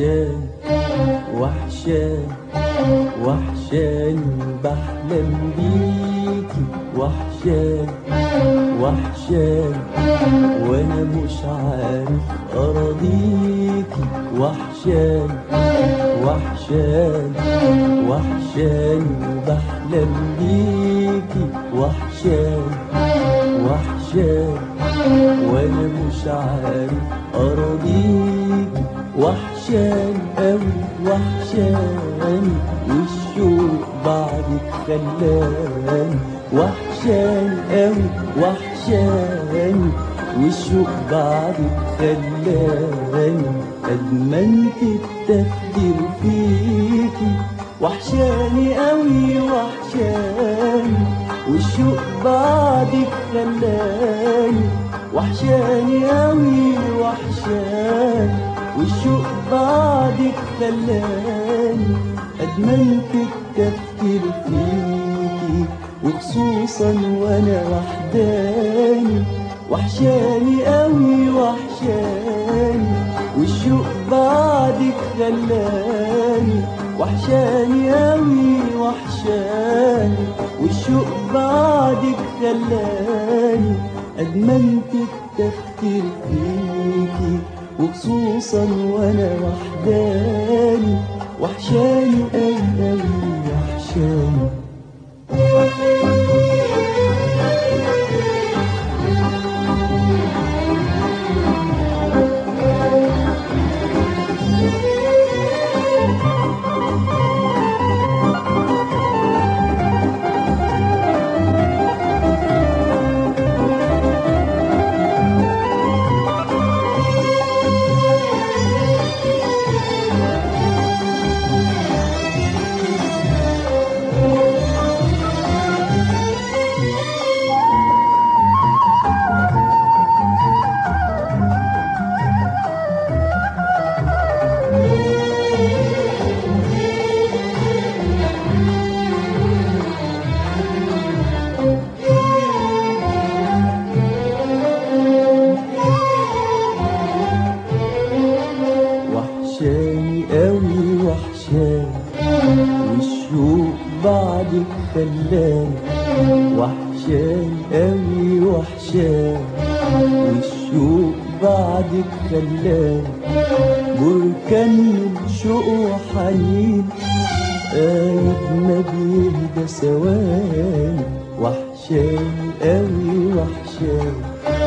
وحشان وحشان وحشان بحلم بيكي وحشان وحشان وانا مش عارف اراضيكي وحشان وحشان وحشان بحلم بيكي وحشان وحشان وانا مش عارف اراضيكي وحشان قوي وحشاني والشوق بعدك خلاني وحشان قوي وحشاني والشوق بعدك خلاني ادمنت التفكير فيكي وحشاني قوي وحشاني والشوق بعدك خلاني وحشاني قوي وحشاني والشوق بعدك خلاني أدمنت التفكير فيكي وخصوصا وانا وحداني وحشاني قوي وحشاني والشوق بعدك خلاني وحشاني قوي وحشاني والشوق بعدك خلاني أدمنت التفكير فيكي وخصوصا وانا وحداني وحشاني قوي قوي وحشاني وحشاني قوي وحشاني والشوق بعدك خلاني وحشاني قوي وحشاني والشوق بعدك خلاني بركان من شوق وحنين قايد ما بيهدى ثواني وحشاني قوي وحشاني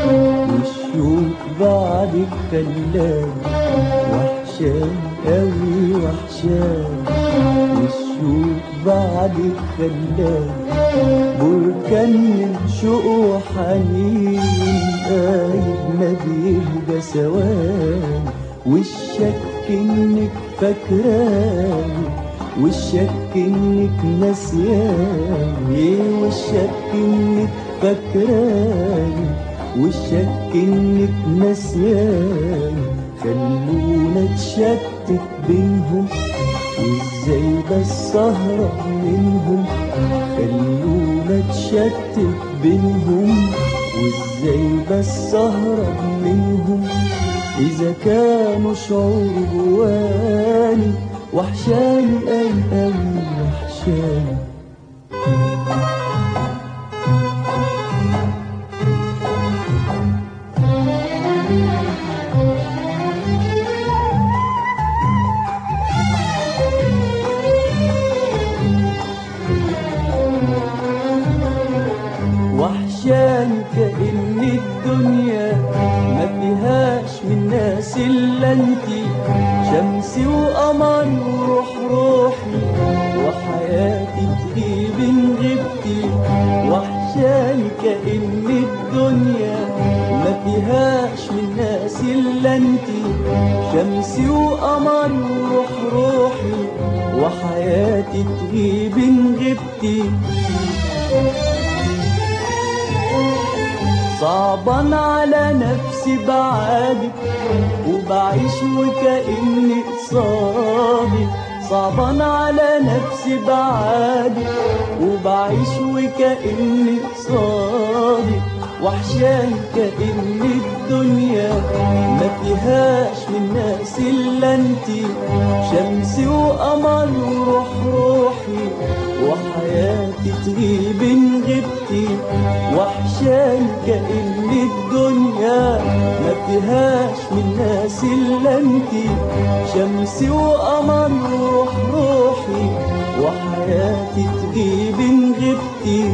والشوق بعدك خلاني وحشان قوي وحشان والشوق بعدك خلاني بركان من شوق وحنين قايد ما بيهدى ثواني والشك انك فاكراني والشك انك ناسياني والشك انك فاكراني والشك انك ناسياني خلونا اتشتت بينهم وازاي بس اهرب منهم خلونا اتشتت بينهم وازاي بس اهرب منهم اذا كانوا شعور جواني وحشاني قوي قوي وحشاني وحشاني كأن الدنيا ما فيهاش من ناس إلا انتي شمسي وقمري وروح روحي وحياتي تغيب إن غبتي وحشاني كأن الدنيا ما فيهاش من ناس إلا انتي شمسي وقمري وروح روحي وحياتي تغيب إن غبتي صعبان على نفسي بعادك وبعيش وكأني قصادي صعبان على نفسي بعادك وبعيش وكأني قصادي وحشاني كأن الدنيا ما فيهاش من ناس الا انتي شمسي وقمر وروح روحي وحياتي تغيب ان غبتي وحشاني كأن الدنيا ما فيهاش من ناس الا انتي شمسي وقمر وروح روحي وحياتي تغيب ان غبتي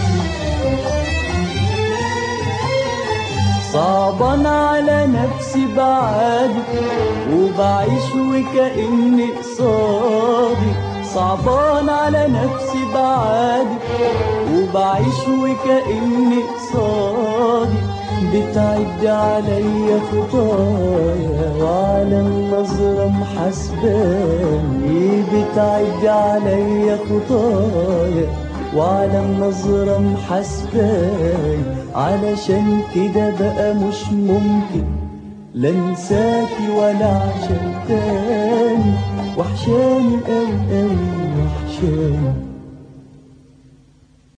صعبان على نفسي بعادك وبعيش وكأني قصادي صعبان على نفسي بعادك وبعيش وكأني قصادي بتعد عليا خطايا وعلى النظرة محاسباني بتعد عليا خطايا وعلى النظرة محاسباني علشان كده بقى مش ممكن لا انساكي ولا عشان تاني وحشاني قوي قوي وحشاني